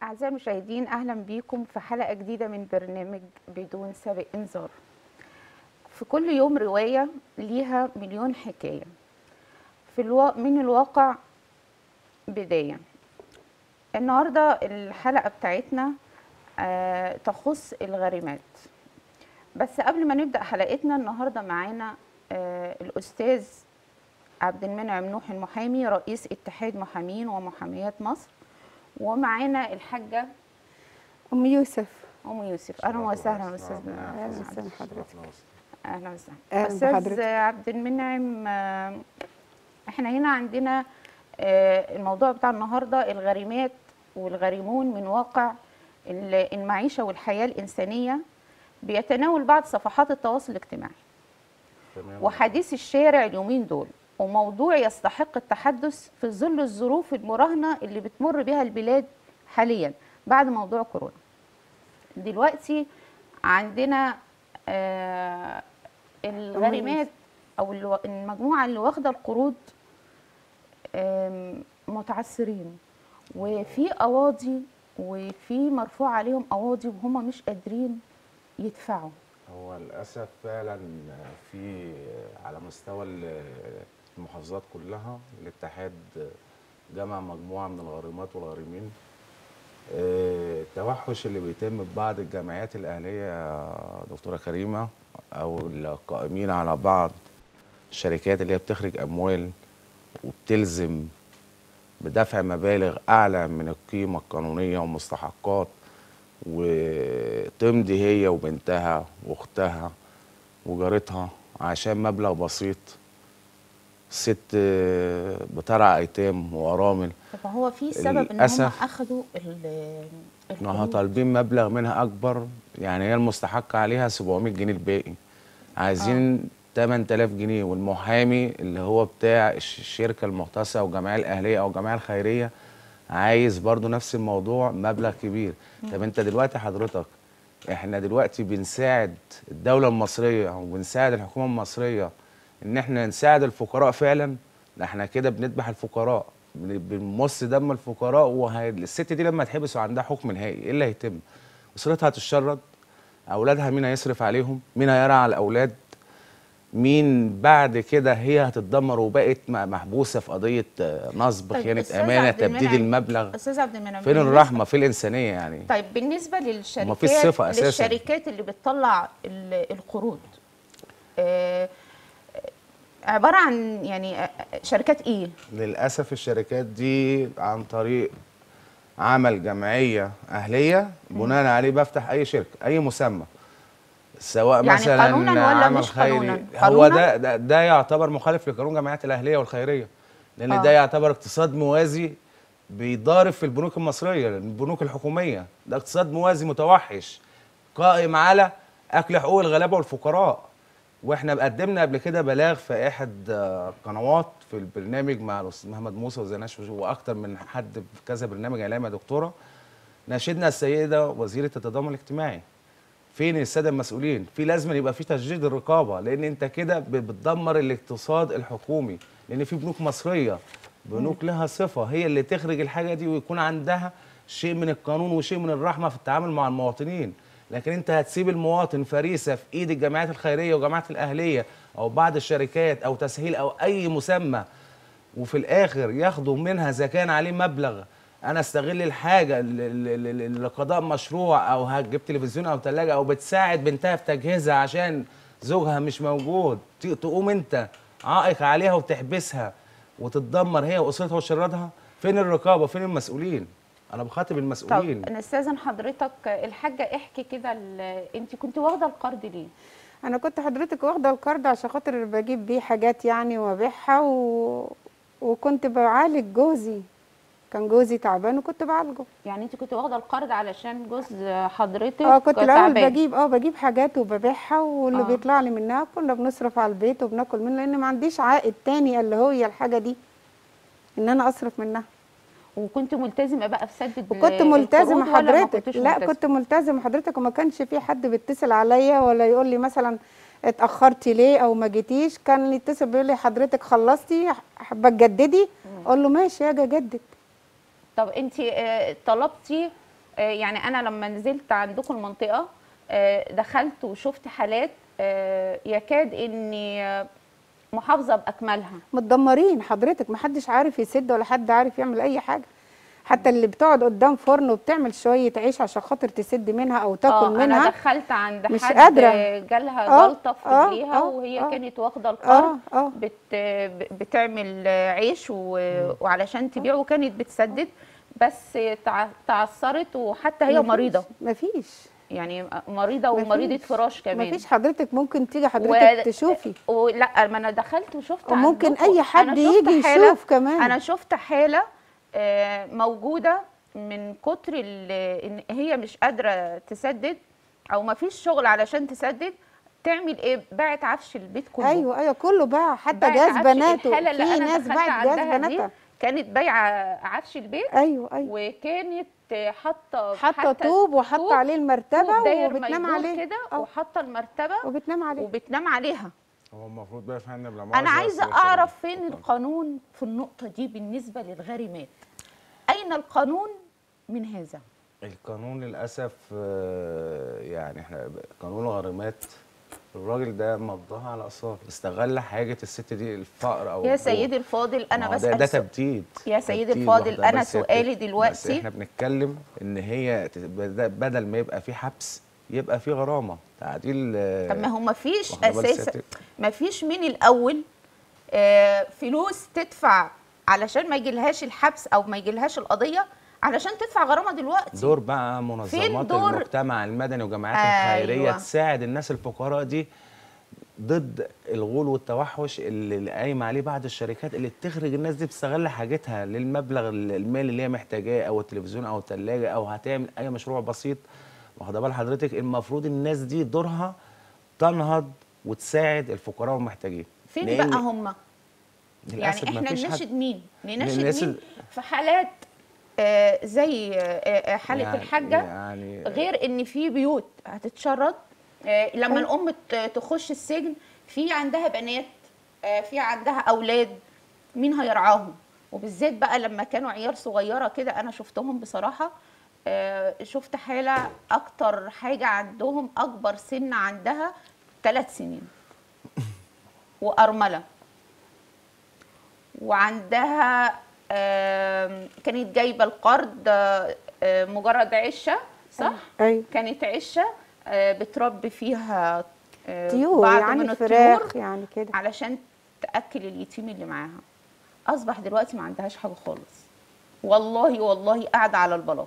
أعزائي المشاهدين أهلا بيكم في حلقة جديدة من برنامج بدون سابق إنذار في كل يوم رواية ليها مليون حكاية في الوا... من الواقع بداية النهاردة الحلقة بتاعتنا آه تخص الغريمات بس قبل ما نبدأ حلقتنا النهاردة معانا آه الأستاذ عبد المنعم نوح المحامي رئيس اتحاد محامين ومحاميات مصر ومعانا الحاجة ام يوسف أم يوسف أهلا وسهلا أستاذ اهلا وسهلا حضرتك أهلا وسهلا أهلا أستاذ بحضرتك. عبد المنعم آه، احنا هنا عندنا آه، الموضوع بتاع النهارده الغريمات والغريمون من واقع ال- المعيشة والحياة الإنسانية بيتناول بعض صفحات التواصل الاجتماعي تمام وحديث الشارع اليومين دول وموضوع يستحق التحدث في ظل الظروف المراهنة اللي بتمر بها البلاد حاليا بعد موضوع كورونا دلوقتي عندنا آه الغريمات او الو- المجموعة اللي واخدة القروض آم، متعثرين وفي قواضي وفي مرفوع عليهم قواضي وهم مش قادرين يدفعوا هو للاسف فعلا في على مستوى ال- المحافظات كلها الاتحاد جمع مجموعه من الغارمات والغارمين آه، التوحش اللي بيتم في بعض الجمعيات الاهليه يا دكتوره كريمه او القائمين على بعض الشركات اللي هي بتخرج اموال وبتلزم بدفع مبالغ اعلى من القيمه القانونيه والمستحقات وتمضي هي وبنتها واختها وجارتها عشان مبلغ بسيط ست بترعى ايتام وارامل طب هو في سبب ان هم للأسف اخذوا ال- انها القروض طالبين مبلغ منها اكبر يعني هي المستحق عليها 700 جنيه الباقي عايزين 8000 جنيه والمحامي اللي هو بتاع الش- الشركه المختصه او الجمعيه الاهليه او الجمعيه الخيريه عايز برضو نفس الموضوع مبلغ كبير طب انت دلوقتي حضرتك احنا دلوقتي بنساعد الدوله المصريه وبنساعد الحكومه المصريه ان احنا نساعد الفقراء فعلا ده احنا كده بنذبح الفقراء بن- بنمص دم الفقراء والست دي لما تحبس وعندها حكم نهائي ايه اللي هيتم اسرتها هتتشرد اولادها مين هيصرف عليهم مين هيرعى على الاولاد مين بعد كده هي هتتدمر وبقت م- محبوسه في قضيه آه، نصب طيب، خيانه أستاذ امانه عبد تبديد المنعم، المبلغ استاذ عبد المنعم فين بالنسبة- الرحمه فين الانسانيه يعني طيب بالنسبه للشركات مفيش صفة أساساً. للشركات اللي بتطلع ال- القروض آه، عباره عن يعني آه، شركات ايه للاسف الشركات دي عن طريق عمل جمعيه اهليه بناء عليه بفتح اي شركه اي مسمى سواء يعني مثلا قانوناً ولا عمل مش خيري قانوناً؟ هو قانوناً؟ ده, ده ده يعتبر مخالف لقانون الجمعيات الاهليه والخيريه لان آه. ده يعتبر اقتصاد موازي بيضارب في البنوك المصريه البنوك الحكوميه ده اقتصاد موازي متوحش قائم على اكل حقوق الغلابه والفقراء واحنا قدمنا قبل كده بلاغ في احد آه، قنوات في البرنامج مع الاستاذ محمد موسى وزناش واكتر من حد في كذا برنامج اعلامي يا دكتوره ناشدنا السيده وزيره التضامن الاجتماعي فين الساده المسؤولين في لازم يبقى في تشديد الرقابه لان انت كده ب- بتدمر الاقتصاد الحكومي لان في بنوك مصريه بنوك لها صفه هي اللي تخرج الحاجه دي ويكون عندها شيء من القانون وشيء من الرحمه في التعامل مع المواطنين لكن انت هتسيب المواطن فريسه في ايد الجمعيات الخيريه والجمعيات الاهليه او بعض الشركات او تسهيل او اي مسمى وفي الاخر ياخدوا منها اذا كان عليه مبلغ انا استغل الحاجه ل- ل- ل- لقضاء مشروع او هتجيب تلفزيون او ثلاجه او بتساعد بنتها في تجهيزها عشان زوجها مش موجود ت- تقوم انت عائق عليها وتحبسها وتتدمر هي واسرتها وشردها فين الرقابه فين المسؤولين انا بخاطب المسؤولين طب انا استاذن حضرتك الحاجه احكي كده ال- انت كنت واخده القرض ليه انا كنت حضرتك واخده الكارد عشان خاطر بجيب بيه حاجات يعني وابيعها و... وكنت بعالج جوزي كان جوزي تعبان وكنت بعالجه يعني انت كنت واخده القرض علشان جوز حضرتك اه كنت الاول تعبان. بجيب اه بجيب حاجات وببيعها واللي آه. آه. بيطلع لي منها كنا بنصرف على البيت وبناكل منه لان ما عنديش عائد تاني اللي هو الحاجه دي ان انا اصرف منها وكنت ملتزمه بقى في سد ال- وكنت القروض ملتزمه ولا ما حضرتك كنتش لا ملتزمة؟ كنت ملتزمه حضرتك وما كانش في حد بيتصل عليا ولا يقول لي مثلا اتاخرتي ليه او ما جيتيش كان اللي يتصل بيقول لي حضرتك خلصتي حابه تجددي اقول له ماشي اجي اجدد طب انت آه، طلبتي آه، يعني انا لما نزلت عندكم المنطقه آه، دخلت وشفت حالات آه، يكاد اني آه، محافظه باكملها متدمرين حضرتك محدش عارف يسد ولا حد عارف يعمل اي حاجه حتى اللي بتقعد قدام فرن وبتعمل شويه عيش عشان خاطر تسد منها او تاكل اه انا منها دخلت عند مش حد قادرة. جالها آه، جلطه في آه، رجليها آه، وهي آه. كانت واخده القرض اه اه بت بتعمل عيش و- وعلشان تبيع وكانت بتسدد بس تع- تعثرت وحتى هي مفيش- مريضه مفيش يعني مريضه ومريضه مفيش. فراش كمان مفيش حضرتك ممكن تيجي حضرتك و- تشوفي ولا ما انا دخلت وشفت وممكن عندكم. اي حد أنا شفت يجي حالة- يشوف كمان انا شفت حاله آه، موجوده من كتر ال- ان هي مش قادره تسدد او ما فيش شغل علشان تسدد تعمل ايه باعت عفش البيت كله ايوه ايوه كله باع حتى باعت جاز عفش بناته الحالة اللي في أنا ناس دخلت باعت جاز عندها دي بناتها كانت بايعه عفش البيت ايوه ايوه وكانت حاطه حاطه طوب وحاطه عليه المرتبه طوب داير وبتنام ميدور عليه كده آه، وحاطه المرتبه وبتنام عليه وبتنام عليها هو المفروض بقى يا فندم لما انا أوزع عايزه السلاسل اعرف دي. فين اتفضل. القانون في النقطه دي بالنسبه للغارمات اين القانون من هذا القانون للاسف آه، يعني احنا ب- قانون الغرامات الراجل ده مضاها على اقساط استغل حاجه الست دي الفقر او يا الجوع. سيدي الفاضل انا ما هو ده, بسال ده سؤال. تبديد يا سيدي تبديد الفاضل، واخدة أنا بال سيادتك. سؤالي بس دلوقتي- احنا بنتكلم ان هي ت- بد- بدل ما يبقى في حبس يبقى في غرامه تعديل آه، طب ما هو ما فيش واخدة بال اساسا سيادتك؟ ما فيش من الاول آه، فلوس تدفع علشان ما يجيلهاش الحبس او ما يجيلهاش القضيه علشان تدفع غرامه دلوقتي دور بقى منظمات دور؟ المجتمع المدني وجمعيات أيوة. الخيريه تساعد الناس الفقراء دي ضد الغول والتوحش اللي اللي قايم عليه بعض الشركات اللي بتخرج الناس دي بتستغل حاجتها للمبلغ المالي اللي هي محتاجاه او التلفزيون او الثلاجه او هتعمل اي مشروع بسيط واخده بال حضرتك المفروض الناس دي دورها تنهض وتساعد الفقراء والمحتاجين فين لأن بقى هم للأسف يعني احنا مفيش حد- نناشد مين نناشد الناس مين ال- في حالات آه، زي آه، آه، حاله يعني- الحاجه يعني غير ان في بيوت هتتشرد آه، لما الام ت- تخش السجن في عندها بنات آه، في عندها اولاد مين هيرعاهم وبالذات بقى لما كانوا عيال صغيره كده انا شفتهم بصراحه آه، شفت حاله اكتر حاجه عندهم اكبر سن عندها ثلاث سنين وارمله وعندها آم، كانت جايبه القرض آه، آه، مجرد عشه صح؟ ايوه كانت عشه آه، بتربي فيها آه، طيور بعض يعني من فراخ الطيور يعني كده علشان تاكل اليتيم اللي معاها اصبح دلوقتي ما عندهاش حاجه خالص والله والله قاعده على البلاط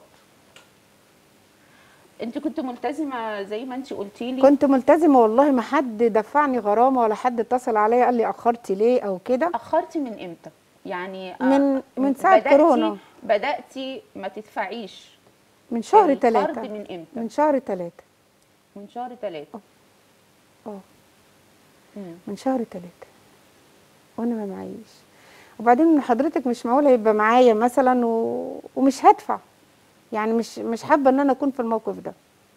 انت كنت ملتزمه زي ما انت قلتي لي كنت ملتزمه والله ما حد دفعني غرامه ولا حد اتصل عليا قال لي اخرتي ليه او كده اخرتي من امتى يعني آه، من- من ساعة بدأتي- كورونا. بداتي ما تدفعيش من شهر القرض ثلاثة من امتى من شهر ثلاثة من شهر ثلاثة اه مم. من شهر ثلاثة وانا ما معيش وبعدين حضرتك مش معقول هيبقى معايا مثلا و... ومش هدفع يعني مش مش حابه ان انا اكون في الموقف ده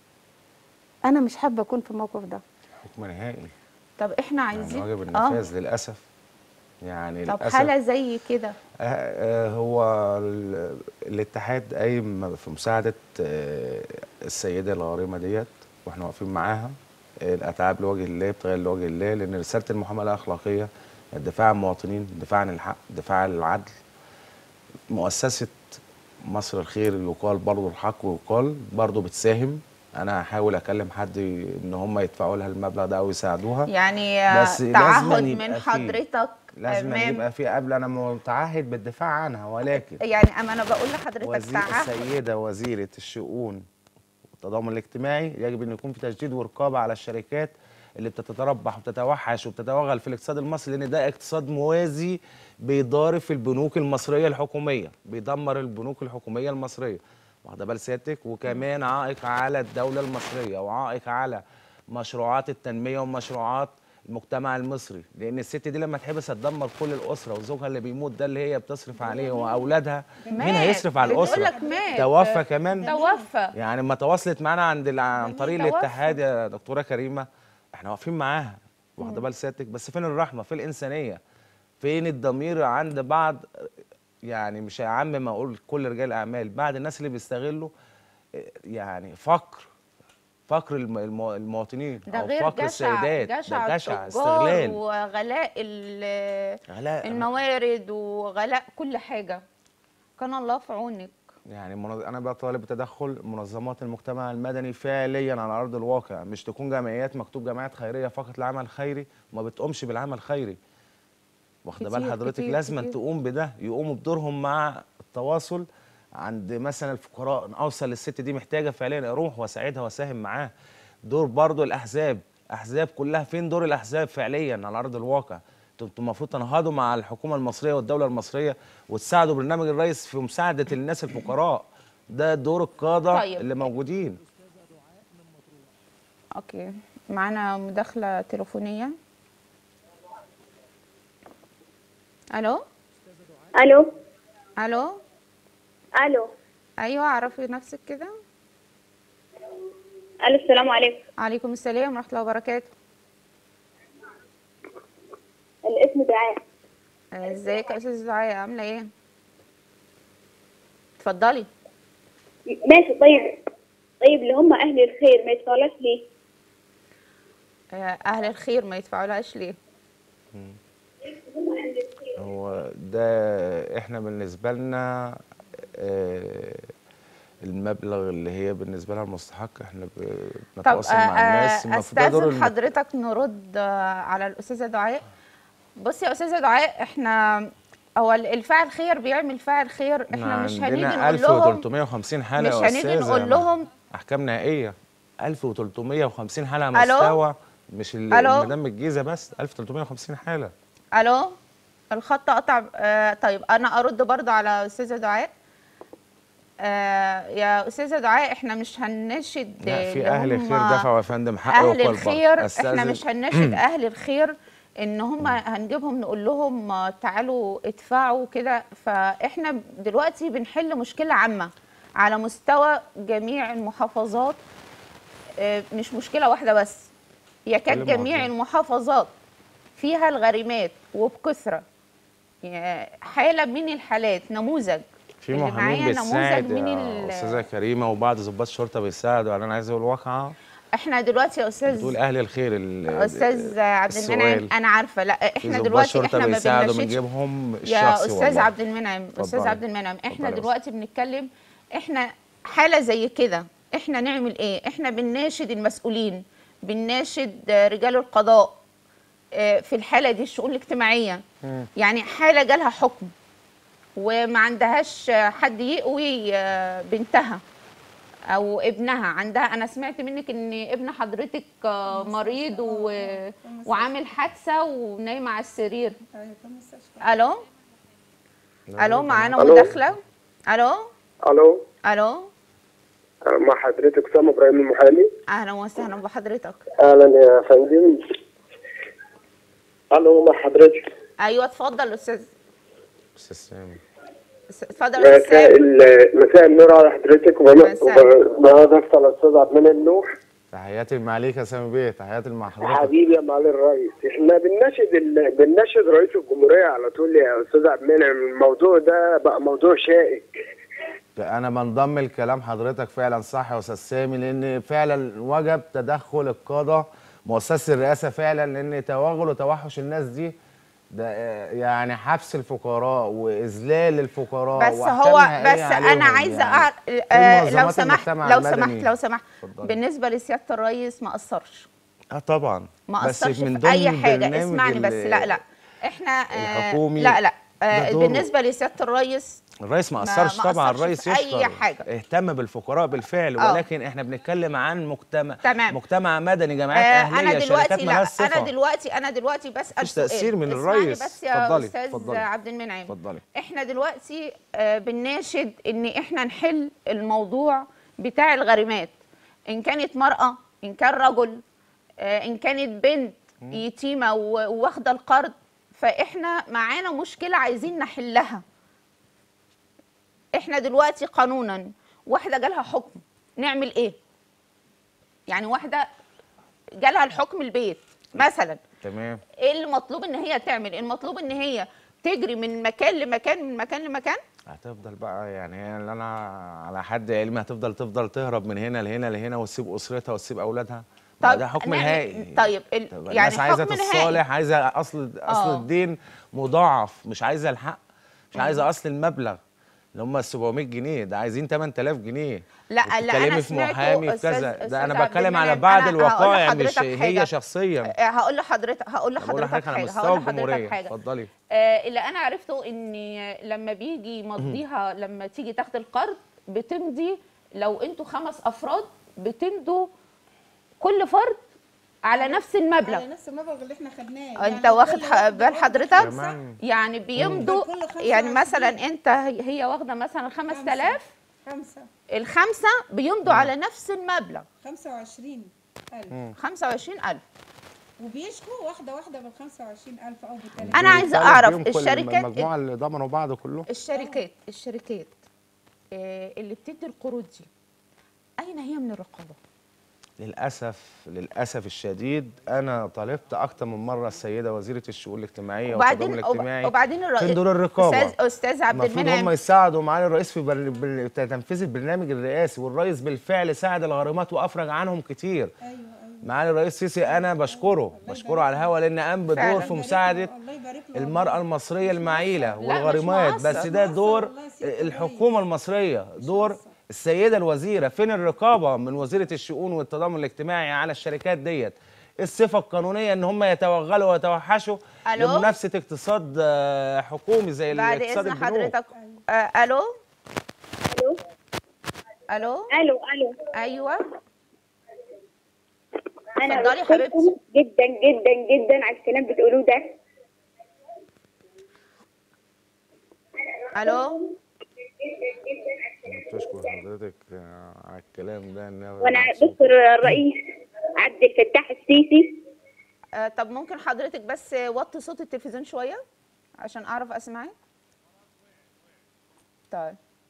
انا مش حابه اكون في الموقف ده حكم نهائي طب احنا يعني عايزين واجب اه النفاذ للاسف يعني طب للاسف حالة زي كده آه، آه، هو ال- الاتحاد قايم في مساعدة آه، السيدة الغارمة ديت واحنا واقفين معاها آه، الأتعاب لوجه الله بتغير لوجه الله لأن رسالة المحاماة الأخلاقية الدفاع عن المواطنين الدفاع عن الحق الدفاع عن العدل مؤسسة مصر الخير اللي يقال برضه الحق ويقال برضه بتساهم أنا هحاول أكلم حد إن هم يدفعوا لها المبلغ ده أو يساعدوها يعني آه، بس لازم تعهد يبقى من فيه. حضرتك لازم أمام- يبقى في قبل أنا متعهد بالدفاع عنها ولكن يعني اما انا بقول لحضرتك وزير تعهد السيدة وزيرة الشؤون والتضامن الاجتماعي يجب أن يكون في تشديد ورقابة على الشركات اللي بتتربح وبتتوحش وبتتوغل في الاقتصاد المصري لأن ده اقتصاد موازي بيضارب في البنوك المصرية الحكومية بيدمر البنوك الحكومية المصرية واخده بال سيادتك وكمان عائق على الدولة المصرية وعائق على مشروعات التنمية ومشروعات المجتمع المصري لان الست دي لما تحبس هتدمر كل الاسره وزوجها اللي بيموت ده اللي هي بتصرف عليه واولادها مين مات. هيصرف على بتقول الاسره لك مات. توفى كمان توفى يعني ما تواصلت معانا عند ال- عن مين طريق توفى؟ الاتحاد يا دكتوره كريمه احنا واقفين معاها واخده بال سيادتك بس فين الرحمه فين الانسانيه فين الضمير عند بعض يعني مش هعمم اقول كل رجال الاعمال بعض الناس اللي بيستغلوا يعني فقر فقر الم- الم- المواطنين ده او غير فقر جشع السيدات جشع, ده جشع التجار استغلال وغلاء ال- غلاء الموارد وغلاء كل حاجه كان الله في عونك يعني منظ... انا بقى طالب بتدخل منظمات المجتمع المدني فعليا على ارض الواقع مش تكون جمعيات مكتوب جمعيات خيريه فقط لعمل خيري وما بتقومش بالعمل الخيري واخده بال كتير- حضرتك كتير- لازم كتير. تقوم بده يقوموا بدورهم مع التواصل عند مثلا الفقراء اوصل للست دي محتاجه فعليا اروح واساعدها واساهم معاها دور برضو الاحزاب احزاب كلها فين دور الاحزاب فعليا على ارض الواقع انتوا انتوا المفروض تنهضوا مع الحكومه المصريه والدوله المصريه وتساعدوا برنامج الرئيس في مساعده الناس الفقراء ده دور القاده طيب. اللي موجودين اوكي معانا مداخله تليفونيه الو الو الو الو ايوه عرفي نفسك كده الو السلام عليكم عليكم السلام ورحمه الله وبركاته الاسم دعاء آه، ازيك يا استاذه دعاء عامله ايه اتفضلي ماشي طيب طيب اللي هم اهل الخير ما يدفعولاش ليه آه، اهل الخير ما يدفعولهاش ليه هو ده احنا بالنسبه لنا آه، المبلغ اللي هي بالنسبه لها المستحق احنا ب- طب بنتواصل آه، مع الناس آه، المفروض ده دور استاذن الم- حضرتك نرد آه، على الاستاذه دعاء بصي يا استاذه دعاء احنا هو ال- الفاعل خير بيعمل فاعل خير احنا مش هنيجي عندنا نقول لهم 1350 حاله مش يا هنيجي أستاذة، نقول ما- لهم احكام نهائيه 1350 حاله ألو؟ مستوى مش ال- ألو؟ المدام الجيزه بس 1350 حاله الو الخط قطع آه طيب انا ارد برضه على استاذه دعاء آه يا استاذه دعاء احنا مش هنناشد لا في اللي اهل هم الخير دفعوا يا فندم حق اهل وكل الخير برضه. احنا أستأذن- مش هنناشد اهل الخير ان هم هنجيبهم نقول لهم آه، تعالوا ادفعوا كده فاحنا دلوقتي بنحل مشكله عامه على مستوى جميع المحافظات آه، مش مشكله واحده بس يكاد كلمة جميع واحدة. المحافظات فيها الغريمات وبكثره يعني حاله من الحالات نموذج في اللي محامين معايا بتساعد نموذج من يا ال- استاذه كريمه وبعض ضباط الشرطه بيساعدوا يعني انا عايز اقول واقعه احنا دلوقتي يا استاذ بتقول اهل الخير ال- استاذ عبد المنعم السؤال. انا عارفه لا في احنا ضباط دلوقتي شرطه احنا ما بيساعدوا بنناشدش بنجيبهم يا الشخصي استاذ والله. عبد المنعم استاذ اتفضلي. عبد المنعم احنا اتفضلي يا دلوقتي بنتكلم احنا حاله زي كده احنا نعمل ايه احنا بنناشد المسؤولين بنناشد آه، رجال القضاء آه، في الحاله دي الشؤون الاجتماعيه يعني حاله جالها حكم وما عندهاش آه، حد يقوي آه، بنتها او ابنها عندها انا سمعت منك ان ابن حضرتك آه، مريض و... وعامل حادثه ونايم على السرير الو الو معانا ألو. مداخله الو الو الو مع حضرتك اسامه ابراهيم المحامي اهلا وسهلا بحضرتك اهلا يا فندم الو مع حضرتك ايوه اتفضل استاذ استاذ سامي اتفضل يا استاذ مساء سامي ال- مساء النور على حضرتك مساء. وبهدف على الاستاذ عبد المنعم نوح تحياتي معاليك يا سامي بيه تحياتي مع حضرتك حبيبي يا معالي الرئيس احنا بنناشد ال... بنناشد رئيس الجمهوريه على طول يا استاذ عبد المنعم الموضوع ده بقى موضوع شائك انا بنضم لكلام حضرتك فعلا صح يا استاذ سامي لان فعلا وجب تدخل القاده مؤسسه الرئاسه فعلا لان توغل وتوحش الناس دي ده آه، يعني حبس الفقراء واذلال الفقراء بس وأحكام هو نهائية بس عليهم انا عايزه يعني. أعرف في آه لو منظمات سمحت المجتمع لو المدني. سمحت لو سمحت اتفضلي. بالنسبه لسياده الرئيس ما قصرش اه طبعا ما بس اثرش من في اي ضمن حاجه البرنامج اسمعني بس ال- لا لا احنا آه الحكومي لا لا آه ده دوره. بالنسبه لسياده الرئيس الرئيس ما ما- اثرش ما طبعا أثرش الرئيس في أي يشكر حاجة. اهتم بالفقراء بالفعل آه. ولكن احنا بنتكلم عن مجتمع تمام. مجتمع مدني جمعيات آه اهليه انا شركات دلوقتي لا مالهاش صفه انا دلوقتي انا دلوقتي بسال مفيش سؤال تأثير من اسمعني الرئيس. بس يا اتفضلي، استاذ اتفضلي. عبد المنعم اتفضلي. احنا دلوقتي آه بنناشد ان احنا نحل الموضوع بتاع الغريمات ان كانت مراه ان كان رجل آه ان كانت بنت يتيمه و- وواخده القرض فاحنا معانا مشكله عايزين نحلها احنا دلوقتي قانونا واحده جالها حكم نعمل ايه يعني واحده جالها الحكم البيت مثلا تمام ايه المطلوب ان هي تعمل المطلوب ان هي تجري من مكان لمكان من مكان لمكان هتفضل بقى يعني هي اللي انا على حد علمي هتفضل تفضل تهرب من هنا لهنا لهنا وتسيب اسرتها وتسيب اولادها ما طيب ده حكم نعمل- نهائي طيب ال- طب يعني الناس عايزه حكم نهائي. الصالح عايزه اصل اصل آه. الدين مضاعف مش عايزه الحق مش عايزه اصل المبلغ اللي هم 700 جنيه ده عايزين 8000 جنيه لا لا وبتتكلمي انا في سمعته محامي في أستاذ- كذا ده أستاذ انا عبد بتكلم على المنعم. بعض أنا هقول الوقائع مش لحضرتك حاجة. هي شخصيا آه، هقول لحضرتك هقول أنا بقول لحضرتك لحضرتك على حاجه مستوى هقول لحضرتك الجمهوريه حاجه اتفضلي آه، اللي انا عرفته ان لما بيجي يمضيها لما تيجي تاخد القرض بتمضي لو انتوا خمس افراد بتمضوا كل فرد على نفس المبلغ على نفس المبلغ اللي احنا خدناه انت واخد ح- بال حضرتك كمان. يعني بيمضوا كل خمسة يعني وعشرين. مثلا انت هي هي واخده مثلا 5000 خمسة الخمسه بيمضوا على نفس المبلغ خمسة وعشرين ألف 25000 وبيشكوا واحدة واحدة بال 25000 أو بال أنا عايزة بيطالب أعرف بيهم كل الشركات- المجموعه اللي ضمنوا بعض كلهم الشركات الشركات آه، اللي بتدي القروض دي اين هي من الرقابه للاسف للاسف الشديد انا طالبت اكتر من مره السيده وزيره الشؤون الاجتماعيه وبعدين والتضامن الاجتماعي وبعدين الرئيس فين دور الرقابه استاذ استاذ عبد المفروض هم المنعم يساعدوا معالي الرئيس في بر... بر... تنفيذ البرنامج الرئاسي والرئيس بالفعل ساعد الغرامات وافرج عنهم كتير أيوه أيوه معالي الرئيس سيسي انا بشكره بشكره على الهوا لان قام بدور فعلا. في مساعده الله يبارك له المرأة المصرية المعيلة مش والغريمات مقصر. بس ده مش دور مقصر والله يا سيدي الحكومة المصرية دور مقصر. السيدة الوزيرة فين الرقابة من وزيرة الشؤون والتضامن الاجتماعي على الشركات ديت إيه الصفة القانونية ان هم يتوغلوا ويتوحشوا ألو؟ لمنافسة اقتصاد آه، حكومي زي بعد الاقتصاد اذن البنوك حضرتك آه الو الو الو الو الو ايوه انا اتفضلي يا بشكركم حبيبتي. جدا جدا جدا على الكلام بتقولوه ده الو بشكر حضرتك آه، على الكلام ده إن أنا وانا مبسوط. بشكر الرئيس عبد الفتاح السيسي آه طب ممكن حضرتك بس وطي صوت التلفزيون شويه عشان اعرف اسمعك طيب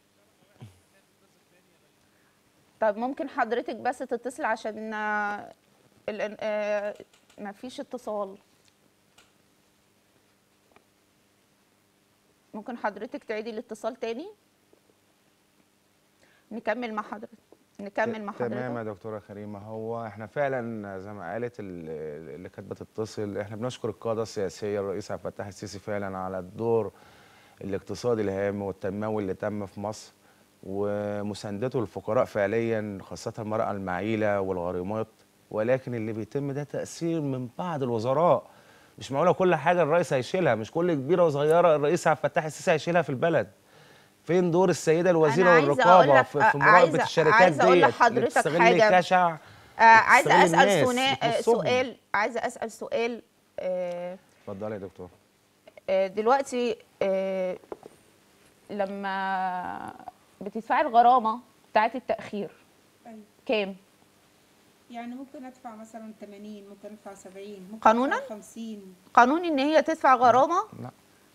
طب ممكن حضرتك بس تتصل عشان آه، ال- آه، ما فيش اتصال ممكن حضرتك تعيدي الاتصال تاني نكمل مع حضرتك نكمل مع تمام يا حضرتك دكتوره كريمه هو احنا فعلا زي ما قالت ال- اللي كانت بتتصل احنا بنشكر القاده السياسيه الرئيس عبد الفتاح السيسي فعلا على الدور الاقتصادي الهام والتنموي اللي تم في مصر ومساندته للفقراء فعليا خاصه المراه المعيله والغارمات ولكن اللي بيتم ده تاثير من بعض الوزراء مش معقوله كل حاجه الرئيس هيشيلها مش كل كبيره وصغيره الرئيس عبد الفتاح السيسي هيشيلها في البلد فين دور السيده الوزيره عايزة والرقابه أقول لك- في, في عايزة- مراقبه الشركات عايزة أقول ديت اللي لحضرتك بتستغل حاجة. الجشع آه عايزه بتستغل اسال الناس سنا... آه، بتنصبهم. سؤال عايزه اسال سؤال آه اتفضلي يا دكتور آه، دلوقتي آه، لما بتدفعي الغرامه بتاعت التاخير أيوه كام يعني ممكن أدفع مثلا 80 ممكن أدفع 70 ممكن قانوناً؟ أدفع 50 قانون ان هي تدفع غرامه لا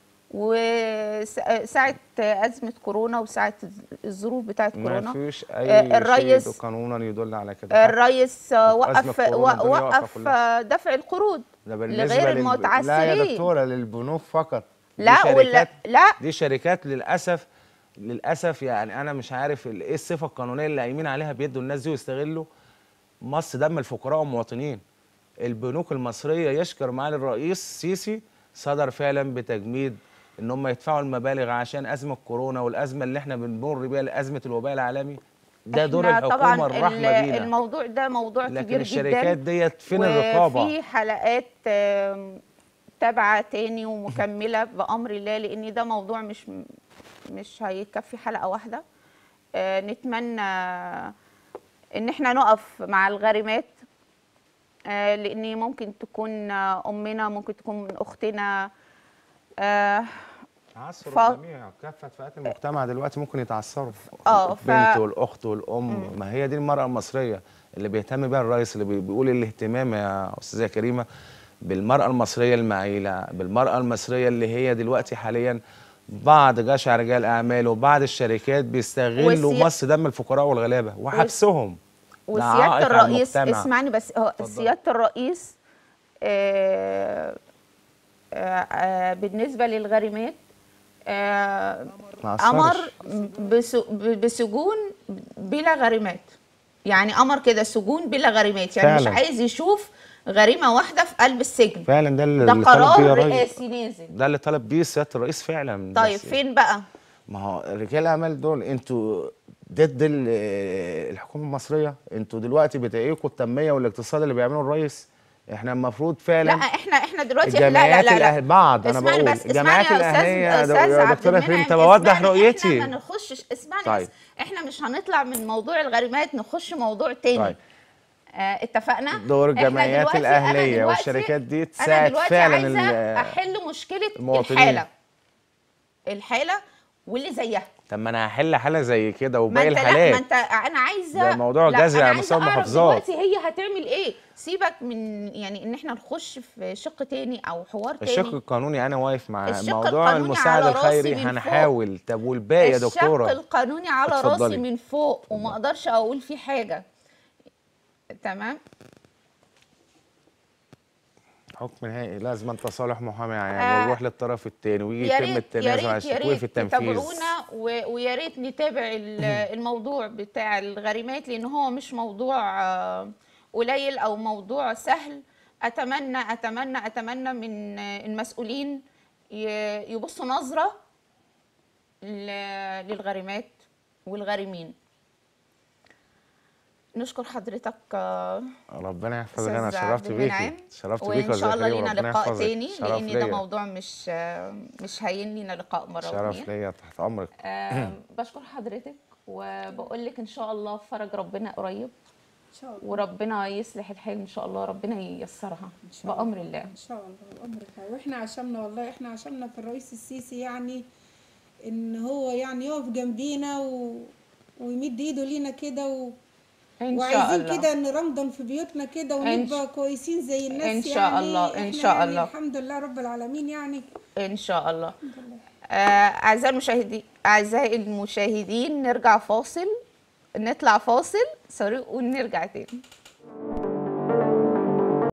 وساعه ازمه كورونا وساعه الظروف بتاعت ما كورونا فيش آه، اي الرئيس- شيء قانونا يدل على كده الرئيس آه، أزمة وقف كورونا الدنيا واقفة وقف كلها. آه، دفع القروض ده بالنسبه لغير للب- لا يا المتعثرين دكتوره للبنوك فقط دي لا ولا شركات لا دي شركات للاسف للاسف يعني انا مش عارف ال- ايه الصفه القانونيه اللي قايمين عليها بيدوا الناس دي ويستغلوا مص دم الفقراء والمواطنين البنوك المصريه يشكر معالي الرئيس سيسي صدر فعلا بتجميد ان هم يدفعوا المبالغ عشان ازمه كورونا والازمه اللي احنا بنمر بيها ازمه الوباء العالمي ده دور إحنا الحكومه طبعا الرحمه ال- بينا الموضوع ده موضوع لكن كبير الشركات جدا ديت فين الرقابه وفي حلقات آم، تابعه تاني ومكمله بامر الله لان ده موضوع مش مش هيكفي حلقه واحده آه، نتمنى ان احنا نقف مع الغارمات آه، لان ممكن تكون آه، امنا ممكن تكون اختنا آه، تعثر ف- الجميع كافه فئات المجتمع دلوقتي ممكن يتعثروا آه، ف- البنت والاخت والام ما هي دي المراه المصريه اللي بيهتم بيها الرئيس اللي بي- بيقول الاهتمام يا استاذه كريمه بالمراه المصريه المعيله بالمراه المصريه اللي هي دلوقتي حاليا بعض جشع رجال اعمال وبعض الشركات بيستغلوا وسيا- مص دم الفقراء والغلابه وحبسهم ده وسياده عائق على الرئيس المجتمع. اسمعني بس هو اتفضل. سياده الرئيس آه، آه، آه، بالنسبه للغارمات آه، ما امر أثرش. بس- بسجون بلا غريمات يعني امر كده سجون بلا غريمات يعني مش فعلا. عايز يشوف غريمه واحده في قلب السجن فعلا ده اللي ده اللي طالب بيه قرار يا ريس رئاسي نازل ده اللي طلب بيه سياده الرئيس فعلا طيب بس فين بقى ما هو رجال الاعمال دول انتوا ضد ال- الحكومه المصريه انتوا دلوقتي بتعيقوا التنميه والاقتصاد اللي بيعمله الرئيس احنا المفروض لا فعلا احنا احنا دلوقتي لا الجمعيات لا لا, الأهل- لا. بعض انا اسمعني بقول بس الجمعيات اسمعني يا الاهليه استاذ يا استاذ دو- يا عبد دكتوره المنعم فريم طب اوضح اسمعني، رؤيتي احنا ما نخشش اسمعني طيب. بس احنا مش هنطلع من موضوع الغريمات نخش موضوع تاني طيب آه اتفقنا دور إحنا الجمعيات دلوقتي- أنا الأهلية دلوقتي- والشركات دي انا تساعد دلوقتي فعلاً عايزه ال- احل مشكله المواطنين. الحاله الحاله واللي زيها طب ما انا هحل حاله زي كده ما وباقي انت لا الحالات ما انت انا عايزه ده موضوع لا، جذري أنا على عايزة مستوى أعرف المحافظات. دلوقتي هي هتعمل ايه سيبك من يعني ان احنا نخش في شق تاني او حوار تاني الشق القانوني انا واقف مع الشق موضوع القانوني المساعد على راسي الخيري من فوق. هنحاول طب والباقي يا الشق دكتوره القانوني على اتفضلي. راسي من فوق وما اقدرش اقول فيه حاجه تمام حكم نهائي لازم تصالح محامي آه. يعني ونروح للطرف الثاني ويجي يا يتم ريت يا التنازل عن ريت يا الشكوى في ريت التنفيذ تتابعونا و- ويا ريت نتابع ال- الموضوع بتاع الغريمات لان هو مش موضوع آه، قليل او موضوع سهل اتمنى اتمنى اتمنى من آه، المسؤولين ي- يبصوا نظره ل- للغريمات والغارمين نشكر حضرتك آه، ربنا يحفظك انا أستاذ عبد شرفت المنعم. بيكي شرفت بيكي وان شاء الله وزكريا لينا وربنا لقاء يحفظك. تاني شرف لان ده ليا. موضوع مش آه، مش هين لينا لقاء مره شرف واتنين ليا تحت امرك آه، بشكر حضرتك وبقول لك ان شاء الله فرج ربنا قريب ان شاء الله وربنا يصلح الحال ان شاء الله ربنا ييسرها شاء بامر الله ان شاء الله بامر الله واحنا عشمنا والله احنا عشمنا في الرئيس السيسي يعني ان هو يعني يقف جنبينا و... ويمد ايده لينا كده و... ان شاء وعايزين الله كده نرمضن في بيوتنا كده إن ونبقى كويسين زي الناس إن شاء يعني الله، إن إحنا شاء يعني الله. الحمد لله رب العالمين يعني ان شاء الله آه، اعزائي المشاهدين اعزائي المشاهدين نرجع فاصل نطلع فاصل سوري ونرجع تاني